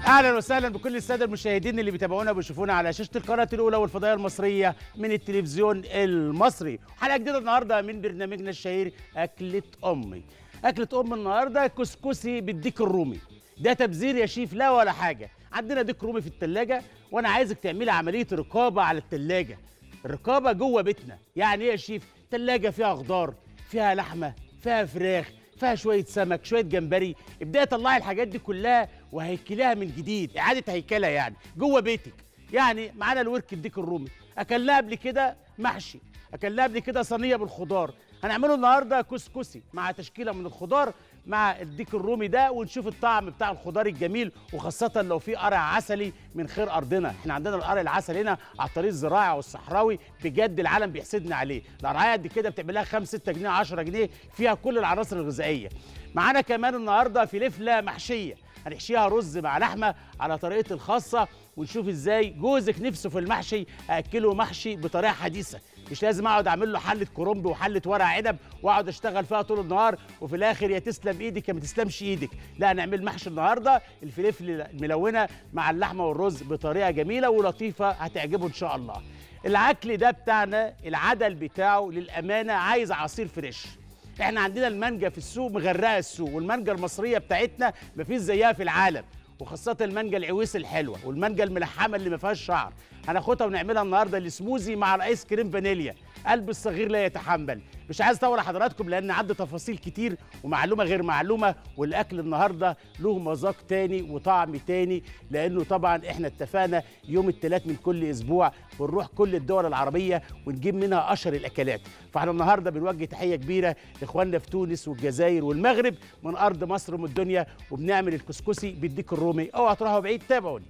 اهلا وسهلا بكل الساده المشاهدين اللي بيتابعونا وبيشوفونا على شاشه القناه الاولى والفضائيه المصريه من التلفزيون المصري حلقه جديده النهارده من برنامجنا الشهير اكله امي اكله ام النهارده كسكسي بالديك الرومي ده تبذير يا شيف لا ولا حاجه عندنا ديك رومي في التلاجة وانا عايزك تعملي عمليه رقابه على التلاجة الرقابه جوه بيتنا يعني ايه يا شيف تلاجة فيها خضار فيها لحمه فيها فراخ فيها شويه سمك شويه جمبري ابداي طلعي الحاجات دي كلها وهيكليها من جديد اعاده هيكلها يعني جوه بيتك يعني معانا الورك الديك الرومي اكلناه قبل كده محشي اكلناه قبل كده صينيه بالخضار هنعمله النهارده كسكسي مع تشكيله من الخضار مع الديك الرومي ده ونشوف الطعم بتاع الخضار الجميل وخاصة لو في قرع عسلي من خير أرضنا احنا عندنا القرع العسلي هنا على الطريق الزراعي والصحراوي بجد العالم بيحسدنا عليه القرعية قد كده بتعملها 5 6 جنيه 10 جنيه فيها كل العناصر الغذائية معانا كمان النهاردة فلفلة محشية هنحشيها رز مع لحمة على طريقتي الخاصة ونشوف ازاي جوزك نفسه في المحشي اكله محشي بطريقه حديثه مش لازم اقعد اعمل له حله كرنب وحله ورق عنب واقعد اشتغل فيها طول النهار وفي الاخر يا تسلم ايدك يا ما تسلمش ايدك لا نعمل محشي النهارده الفلفل الملونه مع اللحمه والرز بطريقه جميله ولطيفه هتعجبه ان شاء الله العكل ده بتاعنا العدل بتاعه للامانه عايز عصير فريش احنا عندنا المانجا في السوق مغرقه السوق والمانجا المصريه بتاعتنا مفيش زيها في العالم وخاصة المانجا العويس الحلوة والمانجا الملحمة اللي ما فيهاش شعر هناخدها ونعملها النهارده السموزي مع الايس كريم فانيليا قلب الصغير لا يتحمل مش عايز اطول حضراتكم لان عندي تفاصيل كتير ومعلومه غير معلومه والاكل النهارده له مذاق تاني وطعم تاني لانه طبعا احنا اتفقنا يوم الثلاث من كل اسبوع بنروح كل الدول العربيه ونجيب منها اشهر الاكلات فاحنا النهارده بنوجه تحيه كبيره لاخواننا في تونس والجزائر والمغرب من ارض مصر ومن الدنيا وبنعمل الكسكسي بالديك الرومي اوعى تروحوا بعيد تابعوني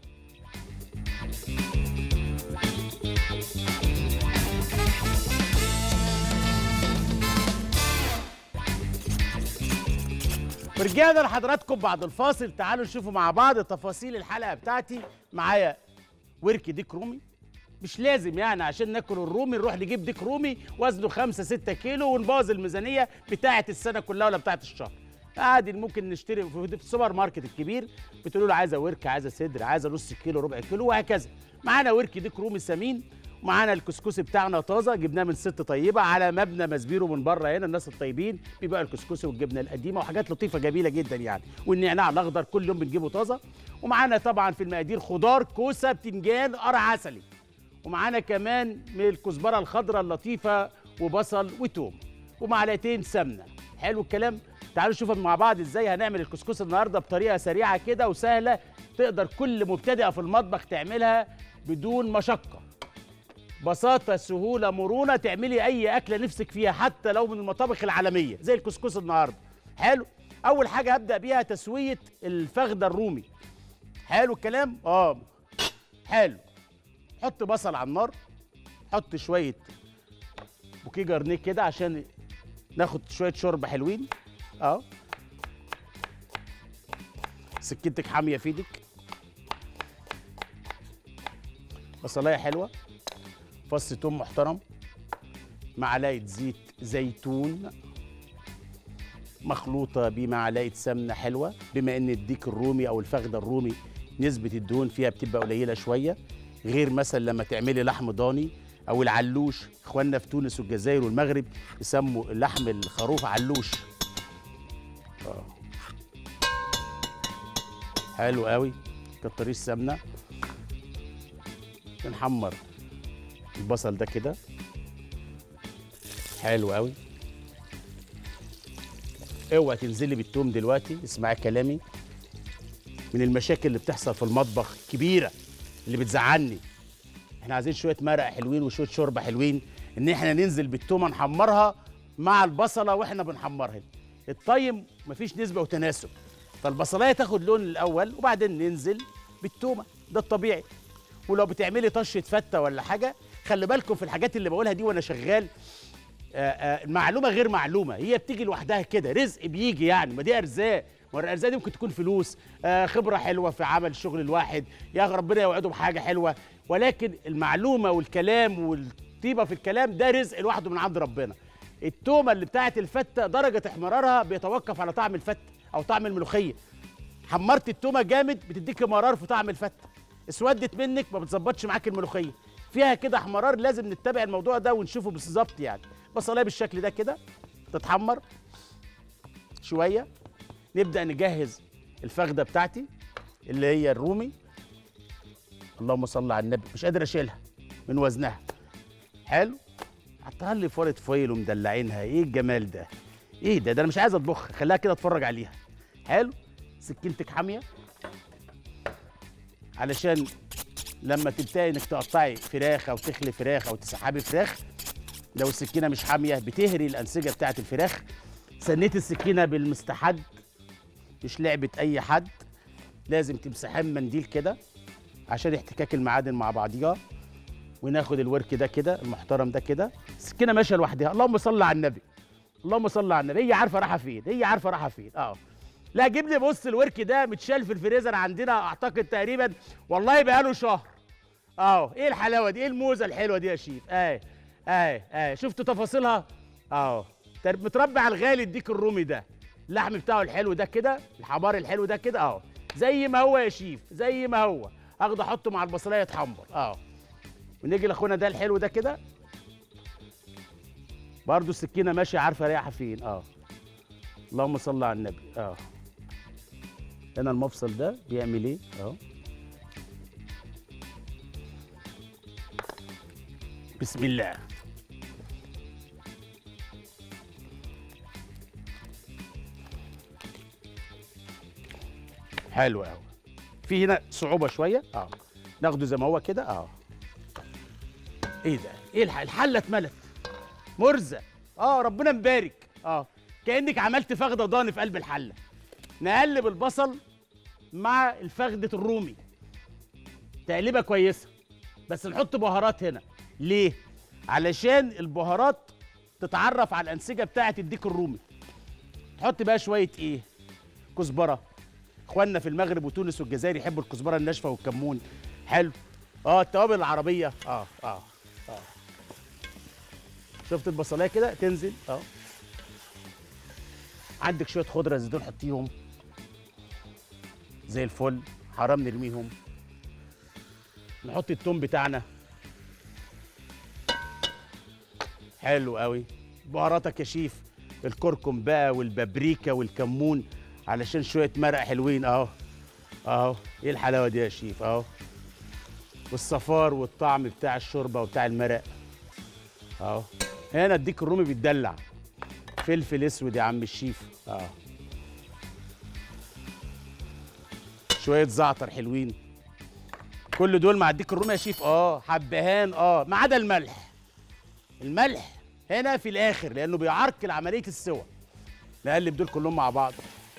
ورجعنا لحضراتكم بعد الفاصل تعالوا نشوفوا مع بعض تفاصيل الحلقه بتاعتي معايا ورك ديك رومي مش لازم يعني عشان ناكل الرومي نروح نجيب ديك رومي وزنه 5 6 كيلو ونبوظ الميزانيه بتاعه السنه كلها ولا بتاعه الشهر عادي ممكن نشتري في السوبر ماركت الكبير بتقولوا له عايزه ورك عايزه صدر عايزه نص كيلو ربع كيلو وهكذا معانا ورك ديك رومي سمين ومعانا الكسكسي بتاعنا طازه جبناه من ست طيبه على مبنى مسبيرو من بره هنا الناس الطيبين بيبقى الكسكسي والجبنه القديمه وحاجات لطيفه جميله جدا يعني والنعناع الاخضر كل يوم بنجيبه طازه ومعانا طبعا في المقادير خضار كوسه بتنجان قرع عسلي ومعانا كمان من الكزبره الخضراء اللطيفه وبصل وتوم ومعلقتين سمنه حلو الكلام تعالوا نشوف مع بعض ازاي هنعمل الكسكسي النهارده بطريقه سريعه كده وسهله تقدر كل مبتدئه في المطبخ تعملها بدون مشقه بساطة سهولة مرونة تعملي أي أكلة نفسك فيها حتى لو من المطابخ العالمية زي الكسكس النهاردة حلو أول حاجة هبدأ بيها تسوية الفخدة الرومي حلو الكلام؟ آه حلو حط بصل على النار حط شوية بوكيه جرنيه كده عشان ناخد شوية شوربة حلوين اه سكتك حامية في ايدك بصلاية حلوة فص توم محترم معلقه زيت زيتون مخلوطه بمعلقه سمنه حلوه بما ان الديك الرومي او الفخده الرومي نسبه الدهون فيها بتبقى قليله شويه غير مثلا لما تعملي لحم ضاني او العلوش اخواننا في تونس والجزائر والمغرب يسموا لحم الخروف علوش آه. حلو قوي كتريه السمنه نحمر البصل ده كده حلو قوي اوعى تنزلي بالتوم دلوقتي اسمعي كلامي من المشاكل اللي بتحصل في المطبخ كبيره اللي بتزعلني احنا عايزين شويه مرق حلوين وشويه شوربه حلوين ان احنا ننزل بالتومه نحمرها مع البصله واحنا بنحمرها الطيم مفيش نسبه وتناسب فالبصلايه تاخد لون الاول وبعدين ننزل بالتومه ده الطبيعي ولو بتعملي طشه فته ولا حاجه خلي بالكم في الحاجات اللي بقولها دي وانا شغال آآ آآ معلومه غير معلومه هي بتيجي لوحدها كده رزق بيجي يعني ما دي ارزاق ما الارزاق دي ممكن تكون فلوس خبره حلوه في عمل شغل الواحد يا ربنا يوعده بحاجه حلوه ولكن المعلومه والكلام والطيبه في الكلام ده رزق لوحده من عند ربنا التومه اللي بتاعت الفته درجه احمرارها بيتوقف على طعم الفته او طعم الملوخيه حمرت التومه جامد بتديك مرار في طعم الفته اسودت منك ما بتظبطش معاك الملوخيه فيها كده احمرار لازم نتبع الموضوع ده ونشوفه بالظبط يعني بصلايه بالشكل ده كده تتحمر شويه نبدا نجهز الفخده بتاعتي اللي هي الرومي اللهم صل على النبي مش قادر اشيلها من وزنها حلو حطها لي في ورقه فويل ومدلعينها ايه الجمال ده ايه ده ده انا مش عايز اطبخها خليها كده اتفرج عليها حلو سكينتك حاميه علشان لما تبتدي انك تقطعي فراخ او تخلي فراخ او تسحبي فراخ لو السكينه مش حاميه بتهري الانسجه بتاعه الفراخ سنيت السكينه بالمستحد مش لعبه اي حد لازم تمسحها منديل كده عشان احتكاك المعادن مع بعضيها وناخد الورك ده كده المحترم ده كده السكينه ماشيه لوحدها اللهم صل على النبي اللهم صل على النبي هي عارفه رايحه فين هي عارفه رايحه فين اه لا جيب لي بص الورك ده متشال في الفريزر عندنا اعتقد تقريبا والله بقاله شهر اه ايه الحلاوه دي ايه الموزه الحلوه دي يا شيف اه اه اه شفتوا تفاصيلها اه تر- متربي على الغالي الديك الرومي ده اللحم بتاعه الحلو ده كده الحمار الحلو ده كده اه زي ما هو يا شيف زي ما هو اخده احطه مع البصلايه يتحمر اه ونيجي لاخونا ده الحلو ده كده برضه السكينه ماشيه عارفه رايحه فين اه اللهم صل على النبي اه هنا المفصل ده بيعمل ايه اه بسم الله حلو قوي في هنا صعوبه شويه اه ناخده زي ما هو كده اه ايه ده ايه الح- الحله اتملت مرزق اه ربنا مبارك اه كانك عملت فخده ضاني في قلب الحله نقلب البصل مع الفخده الرومي تقليبه كويسه بس نحط بهارات هنا ليه علشان البهارات تتعرف على الانسجه بتاعه الديك الرومي تحط بقى شويه ايه كزبره اخواننا في المغرب وتونس والجزائر يحبوا الكزبره الناشفه والكمون حلو اه التوابل العربيه اه اه اه شفت البصلايه كده تنزل اه عندك شويه خضره زيتون حطيهم زي الفل حرام نرميهم نحط التوم بتاعنا حلو قوي بهاراتك يا شيف الكركم بقى والبابريكا والكمون علشان شويه مرق حلوين اهو اهو ايه الحلاوه دي يا شيف اهو والصفار والطعم بتاع الشوربه وبتاع المرق اهو هنا الديك الرومي بيتدلع فلفل اسود يا عم الشيف اه شويه زعتر حلوين كل دول مع الديك الرومي يا شيف اه حبهان اه ما عدا الملح الملح هنا في الاخر لانه بيعرقل عمليه السوى نقلب دول كلهم مع بعض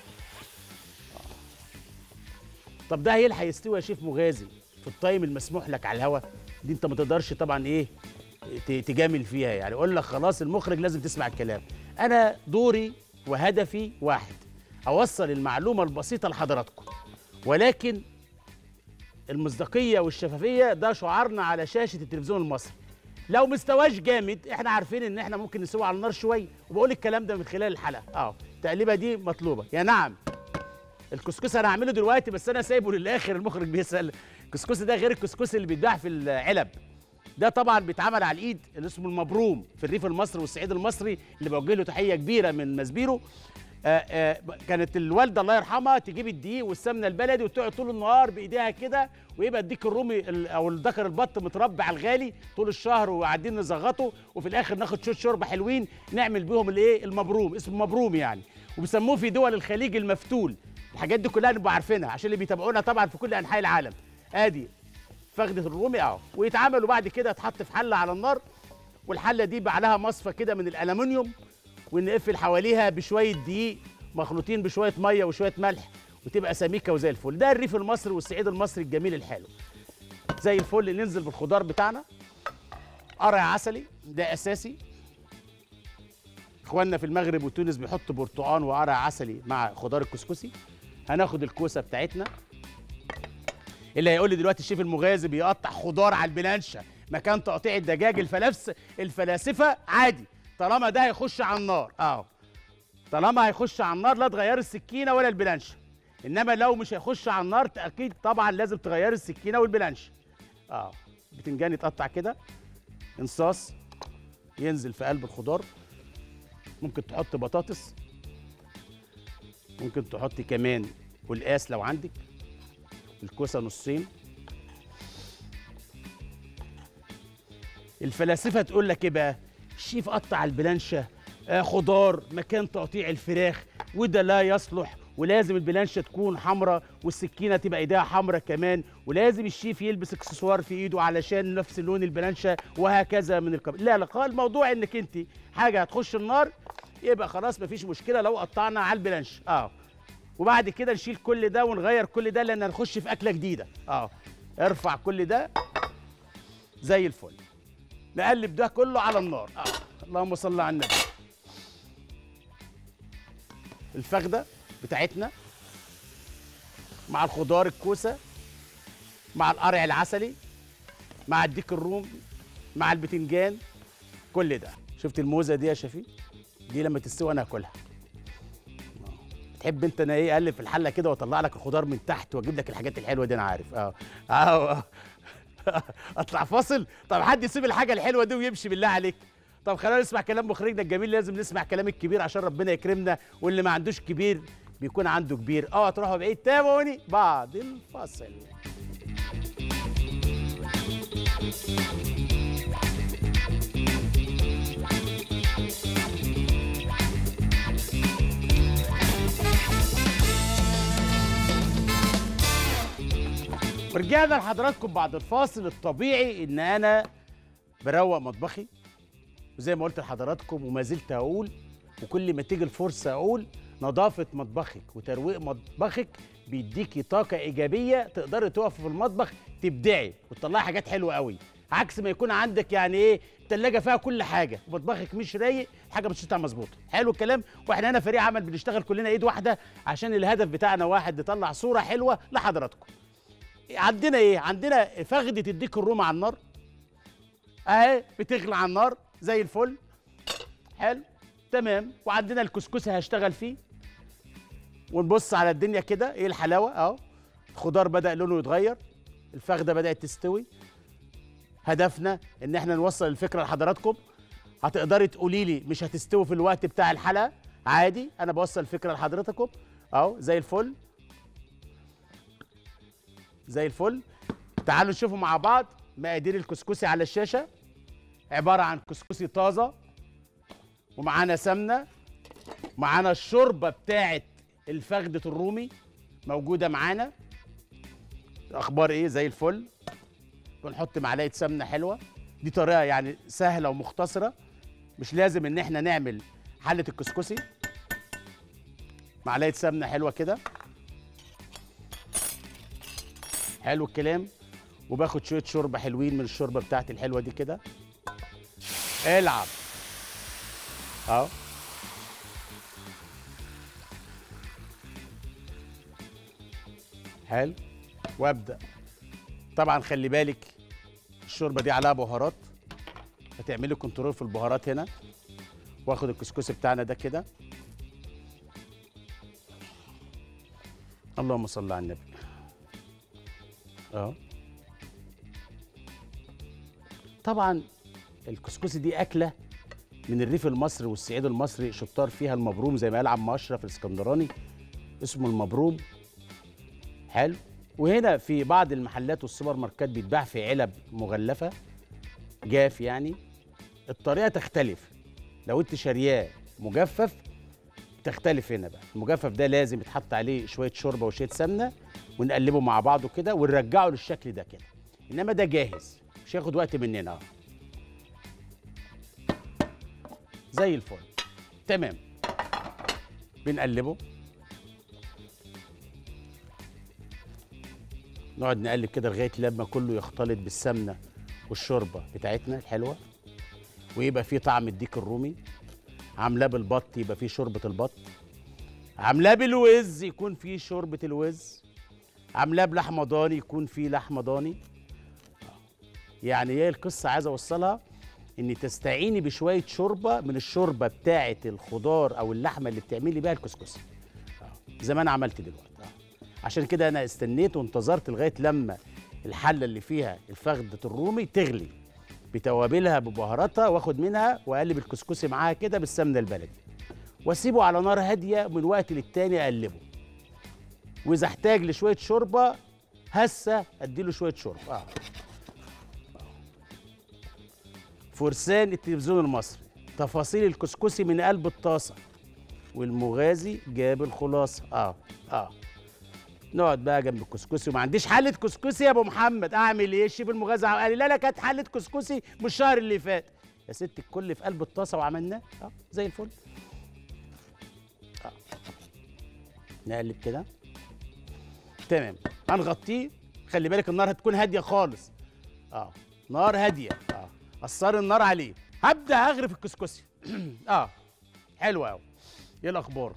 طب ده هيلحق يستوي يا شيف مغازي في التايم المسموح لك على الهوا دي انت ما تقدرش طبعا ايه ت- تجامل فيها يعني اقول لك خلاص المخرج لازم تسمع الكلام انا دوري وهدفي واحد اوصل المعلومه البسيطه لحضراتكم ولكن المصداقيه والشفافيه ده شعارنا على شاشه التلفزيون المصري لو مستواش جامد احنا عارفين ان احنا ممكن نسوي على النار شويه وبقول الكلام ده من خلال الحلقه اه التقليبه دي مطلوبه يا نعم الكسكسي انا هعمله دلوقتي بس انا سايبه للاخر المخرج بيسال الكسكسي ده غير الكسكسي اللي بيتباع في العلب ده طبعا بيتعمل على الايد اللي اسمه المبروم في الريف المصري والصعيد المصري اللي بوجه له تحيه كبيره من مزبيرو آه آه كانت الوالده الله يرحمها تجيب الدقيق والسمنه البلدي وتقعد طول النهار بايديها كده ويبقى الديك الرومي ال- او الذكر البط متربى على الغالي طول الشهر وقاعدين نزغطه وفي الاخر ناخد شويه شوربه حلوين نعمل بيهم الايه المبروم اسمه مبروم يعني وبيسموه في دول الخليج المفتول الحاجات دي كلها نبقى عارفينها عشان اللي بيتابعونا طبعا في كل انحاء العالم ادي فخده الرومي اهو ويتعمل وبعد كده تحط في حله على النار والحله دي بقى عليها مصفى كده من الالومنيوم ونقفل حواليها بشويه دقيق مخلوطين بشويه ميه وشويه ملح وتبقى سميكه وزي الفل ده الريف المصري والصعيد المصري الجميل الحلو زي الفل ننزل بالخضار بتاعنا قرع عسلي ده اساسي اخواننا في المغرب وتونس بيحطوا برتقان وقرع عسلي مع خضار الكسكسي هناخد الكوسه بتاعتنا اللي هيقول لي دلوقتي الشيف المغازي بيقطع خضار على البلانشه مكان تقطيع الدجاج الفلافس الفلاسفه عادي طالما ده هيخش على النار اه طالما هيخش على النار لا تغير السكينه ولا البلانشه انما لو مش هيخش على النار اكيد طبعا لازم تغيري السكينه والبلانش اه بتنجان يتقطع كده انصاص ينزل في قلب الخضار ممكن تحط بطاطس ممكن تحطي كمان قلقاس لو عندك الكوسه نصين الفلاسفه تقول لك ايه بقى الشيف قطع البلانشه آه خضار مكان تقطيع الفراخ وده لا يصلح ولازم البلانشه تكون حمراء والسكينه تبقى ايديها حمراء كمان ولازم الشيف يلبس اكسسوار في ايده علشان نفس لون البلانشه وهكذا من القبل لا لا الموضوع انك انت حاجه هتخش النار يبقى خلاص مفيش مشكله لو قطعنا على البلانش اه وبعد كده نشيل كل ده ونغير كل ده لان هنخش في اكله جديده اه ارفع كل ده زي الفل نقلب ده كله على النار آه. اللهم صل على النبي الفخده بتاعتنا مع الخضار الكوسه مع القرع العسلي مع الديك الروم مع البتنجان كل ده شفت الموزه دي يا شفيق دي لما تستوي انا هاكلها تحب انت انا ايه اقلب في الحله كده واطلع لك الخضار من تحت واجيب لك الحاجات الحلوه دي انا عارف اه اه اطلع فاصل طب حد يسيب الحاجه الحلوه دي ويمشي بالله عليك طب خلينا نسمع كلام مخرجنا الجميل لازم نسمع كلام الكبير عشان ربنا يكرمنا واللي ما عندوش كبير بيكون عنده كبير اه تروحوا بعيد تابعوني بعد الفاصل ورجعنا لحضراتكم بعد الفاصل الطبيعي ان انا بروق مطبخي وزي ما قلت لحضراتكم وما زلت اقول وكل ما تيجي الفرصه اقول نظافه مطبخك وترويق مطبخك بيديكي طاقه ايجابيه تقدري تقفي في المطبخ تبدعي وتطلعي حاجات حلوه قوي عكس ما يكون عندك يعني ايه التلاجة فيها كل حاجة ومطبخك مش رايق حاجة مش هتطلع مظبوطة حلو الكلام واحنا هنا فريق عمل بنشتغل كلنا ايد واحدة عشان الهدف بتاعنا واحد نطلع صورة حلوة لحضراتكم عندنا ايه عندنا فخدة الديك الروم على النار اهي بتغلى على النار زي الفل حلو تمام وعندنا الكسكسي هشتغل فيه ونبص على الدنيا كده ايه الحلاوه اهو الخضار بدا لونه يتغير الفخده بدات تستوي هدفنا ان احنا نوصل الفكره لحضراتكم هتقدري تقولي لي مش هتستوي في الوقت بتاع الحلقه عادي انا بوصل الفكره لحضراتكم اهو زي الفل زي الفل تعالوا نشوفوا مع بعض مقادير الكسكسي على الشاشه عباره عن كسكسي طازه ومعانا سمنه معانا الشوربه بتاعه الفخده الرومي موجوده معانا اخبار ايه زي الفل بنحط معلقه سمنه حلوه دي طريقه يعني سهله ومختصره مش لازم ان احنا نعمل حله الكسكسي معلقه سمنه حلوه كده حلو الكلام وباخد شويه شوربه حلوين من الشوربه بتاعتي الحلوه دي كده العب اهو حلو وابدا طبعا خلي بالك الشوربه دي عليها بهارات هتعملي كنترول في البهارات هنا واخد الكسكسي بتاعنا ده كده اللهم صل على النبي اه طبعا الكسكسي دي اكله من الريف المصري والصعيد المصري شطار فيها المبروم زي ما قال عم اشرف الاسكندراني اسمه المبروم حلو وهنا في بعض المحلات والسوبر ماركات بيتباع في علب مغلفه جاف يعني الطريقه تختلف لو انت شارياه مجفف تختلف هنا بقى المجفف ده لازم يتحط عليه شويه شوربه وشويه سمنه ونقلبه مع بعضه كده ونرجعه للشكل ده كده انما ده جاهز مش هياخد وقت مننا اهو زي الفل تمام بنقلبه نقعد نقلب كده لغايه لما كله يختلط بالسمنه والشوربه بتاعتنا الحلوه ويبقى فيه طعم الديك الرومي عاملاه بالبط يبقى فيه شوربه البط عاملاه بالوز يكون فيه شوربه الوز عاملاه بلحمه ضاني يكون فيه لحمه ضاني يعني ايه القصه عايز اوصلها ان تستعيني بشويه شوربه من الشوربه بتاعه الخضار او اللحمه اللي بتعملي بيها الكسكسي آه. زي ما انا عملت دلوقتي آه. عشان كده انا استنيت وانتظرت لغايه لما الحله اللي فيها الفخده الرومي تغلي بتوابلها ببهاراتها واخد منها واقلب الكسكسي معاها كده بالسمنه البلدي واسيبه على نار هاديه من وقت للتاني اقلبه واذا احتاج لشويه شوربه هسه اديله شويه شوربه آه. فرسان التلفزيون المصري تفاصيل الكسكسي من قلب الطاسه والمغازي جاب الخلاصه اه اه نقعد بقى جنب الكسكسي وما عنديش حله كسكسي يا ابو محمد اعمل ايه الشيف المغازي قال لي لا لا كانت حله كسكسي من الشهر اللي فات يا ست الكل في قلب الطاسه وعملناه اه زي الفل آه. نقلب كده تمام هنغطيه خلي بالك النار هتكون هاديه خالص اه نار هاديه اه قصار النار عليه هبدا اغرف الكسكسي اه حلو قوي ايه الاخبار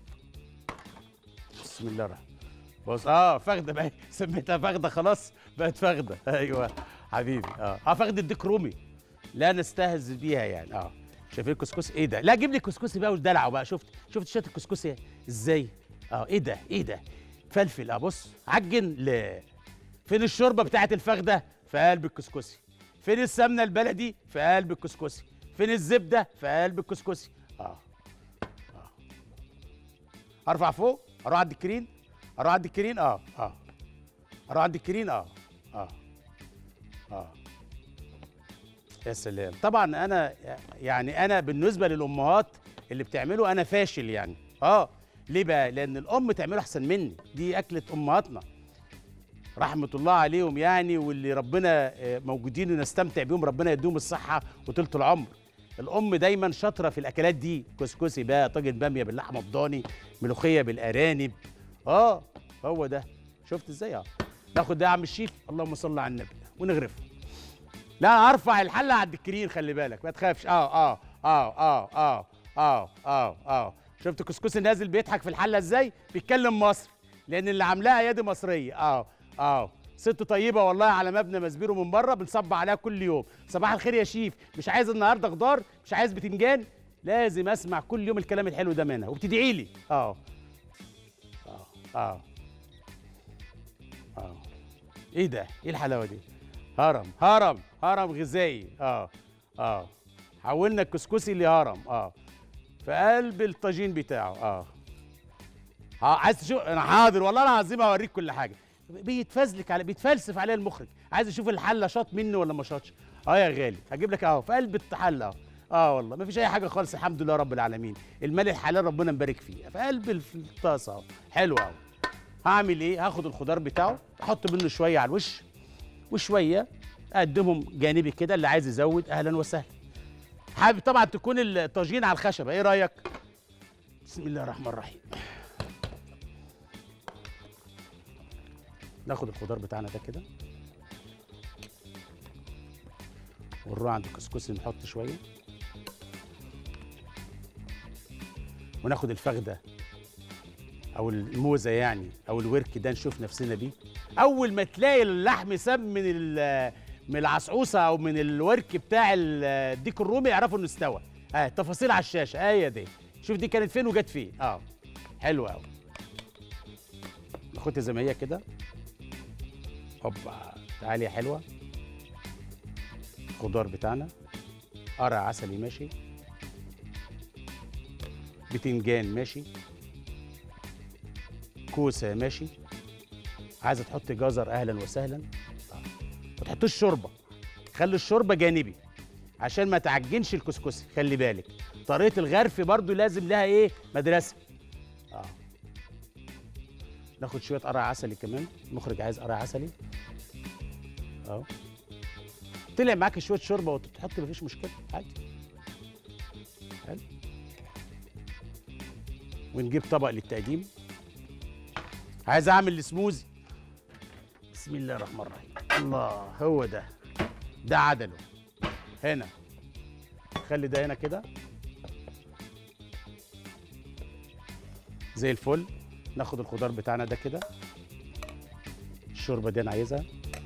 بسم الله الرحمن بص اه فخده بقى سميتها فخده خلاص بقت فخده ايوه حبيبي اه اه فخده ديك رومي لا نستهزئ بيها يعني اه شايفين الكسكسي ايه ده لا جيب لي الكسكسي بقى ودلعه بقى شفت شفت شات الكسكسي ازاي اه ايه ده ايه ده فلفل اه بص عجن ل فين الشوربه بتاعت الفخده في قلب الكسكسي فين السمنه البلدي في قلب الكسكسي فين الزبده في قلب الكسكسي اه اه ارفع فوق اروح عند الكرين اروح عند الكرين اه اه اروح عند الكرين اه اه اه يا سلام طبعا انا يعني انا بالنسبه للامهات اللي بتعمله انا فاشل يعني اه ليه بقى لان الام تعمله احسن مني دي اكله امهاتنا رحمه الله عليهم يعني واللي ربنا آه، موجودين ونستمتع بيهم ربنا يديهم الصحه وطولة العمر الام دايما شاطره في الاكلات دي كسكسي بقى طاجن باميه باللحمه الضاني ملوخيه بالارانب اه هو ده شفت ازاي اه ناخد ده يا عم الشيف اللهم صل على النبي ونغرفه لا انا ارفع الحله عند الكرير خلي بالك ما تخافش اه اه اه اه اه اه اه اه شفت كسكسي نازل بيضحك في الحله ازاي بيتكلم مصر لان اللي عاملاها يد مصريه اه اه ست طيبه والله على مبنى مسبيرو من بره بنصب عليها كل يوم صباح الخير يا شيف مش عايز النهارده خضار مش عايز بتنجان لازم اسمع كل يوم الكلام الحلو ده منها وبتدعي لي اه اه اه اه ايه ده ايه الحلاوه دي هرم هرم هرم غذائي اه اه حولنا الكسكسي لهرم اه في قلب الطاجين بتاعه اه ها عايز تشوف انا حاضر والله انا العظيم هوريك كل حاجه بيتفزلك على بيتفلسف عليها المخرج عايز اشوف الحله شاط منه ولا ما شاطش اه يا غالي هجيب لك اهو في قلب الحله اهو اه والله ما فيش اي حاجه خالص الحمد لله رب العالمين المال الحلال ربنا مبارك فيه في قلب الف- الطاسه اهو حلو اهو هعمل ايه هاخد الخضار بتاعه احط منه شويه على الوش وشويه اقدمهم جانبي كده اللي عايز يزود اهلا وسهلا حابب طبعا تكون الطاجين على الخشبه ايه رايك بسم الله الرحمن الرحيم ناخد الخضار بتاعنا ده كده ونروح عند الكسكسي نحط شويه وناخد الفخده او الموزه يعني او الورك ده نشوف نفسنا بيه اول ما تلاقي اللحم ساب من ال- من العصعوصه او من الورك بتاع ال- الديك الرومي اعرفوا انه استوى اه تفاصيل على الشاشه ايه دي شوف دي كانت فين وجت فين اه حلو قوي ناخدها زي ما هي كده هوبا تعالي يا حلوه الخضار بتاعنا قرع عسلي ماشي بتنجان ماشي كوسه ماشي عايزه تحط جزر اهلا وسهلا ما تحطوش شوربه خلي الشوربه جانبي عشان ما تعجنش الكسكسي خلي بالك طريقه الغرف برضو لازم لها ايه مدرسه اه ناخد شويه قرع عسلي كمان المخرج عايز قرع عسلي اه طلع معاك شويه شوربه وتحط مفيش مشكله عادي حلو ونجيب طبق للتقديم عايز اعمل السموزي بسم الله الرحمن الرحيم الله هو ده ده عدله هنا خلي ده هنا كده زي الفل ناخد الخضار بتاعنا ده كده الشوربه دي انا عايزها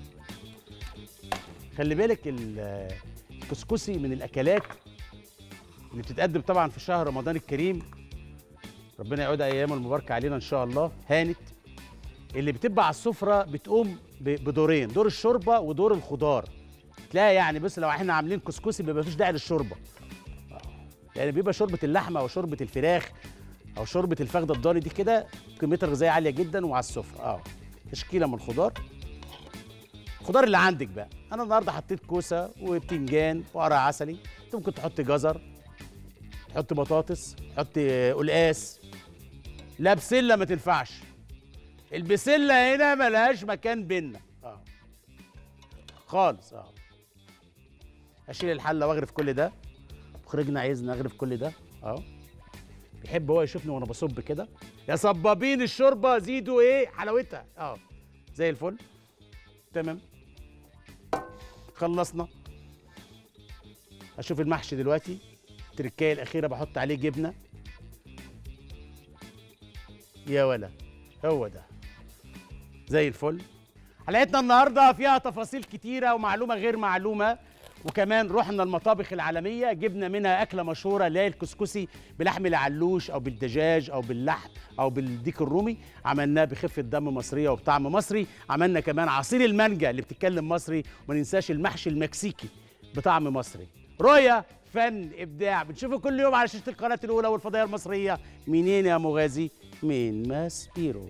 خلي بالك ال- الكسكسي من الاكلات اللي بتتقدم طبعا في شهر رمضان الكريم ربنا يعود ايام المباركه علينا ان شاء الله هانت اللي بتبقى على السفره بتقوم ب- بدورين دور الشوربه ودور الخضار تلاقي يعني بس لو احنا عاملين كسكسي بيبقى مفيش داعي للشوربه آه. يعني بيبقى شوربه اللحمه او شوربه الفراخ او شوربه الفخده الضاني دي كده قيمتها الغذائيه عاليه جدا وعلى السفره اه تشكيله من الخضار الخضار اللي عندك بقى انا النهارده حطيت كوسه وبتنجان وقرع عسلي انت ممكن تحط جزر تحط بطاطس تحط قلقاس لا بسله ما تنفعش البسله هنا ملهاش مكان بينا اه خالص اه اشيل الحله واغرف كل ده مخرجنا عايزني اغرف كل ده اه بيحب هو يشوفني وانا بصب كده يا صبابين الشوربه زيدوا ايه حلاوتها اه زي الفل تمام خلصنا اشوف المحشي دلوقتي التركايه الاخيره بحط عليه جبنه يا ولا هو ده زي الفل حلقتنا النهارده فيها تفاصيل كتيره ومعلومه غير معلومه وكمان رحنا المطابخ العالميه جبنا منها اكله مشهوره اللي هي الكسكسي بلحم العلوش او بالدجاج او باللحم او بالديك الرومي عملناه بخفه دم مصريه وبطعم مصري عملنا كمان عصير المانجا اللي بتتكلم مصري وما ننساش المحشي المكسيكي بطعم مصري رؤية فن ابداع بنشوفه كل يوم على شاشه القناه الاولى والفضائيه المصريه منين يا مغازي من ماسبيرو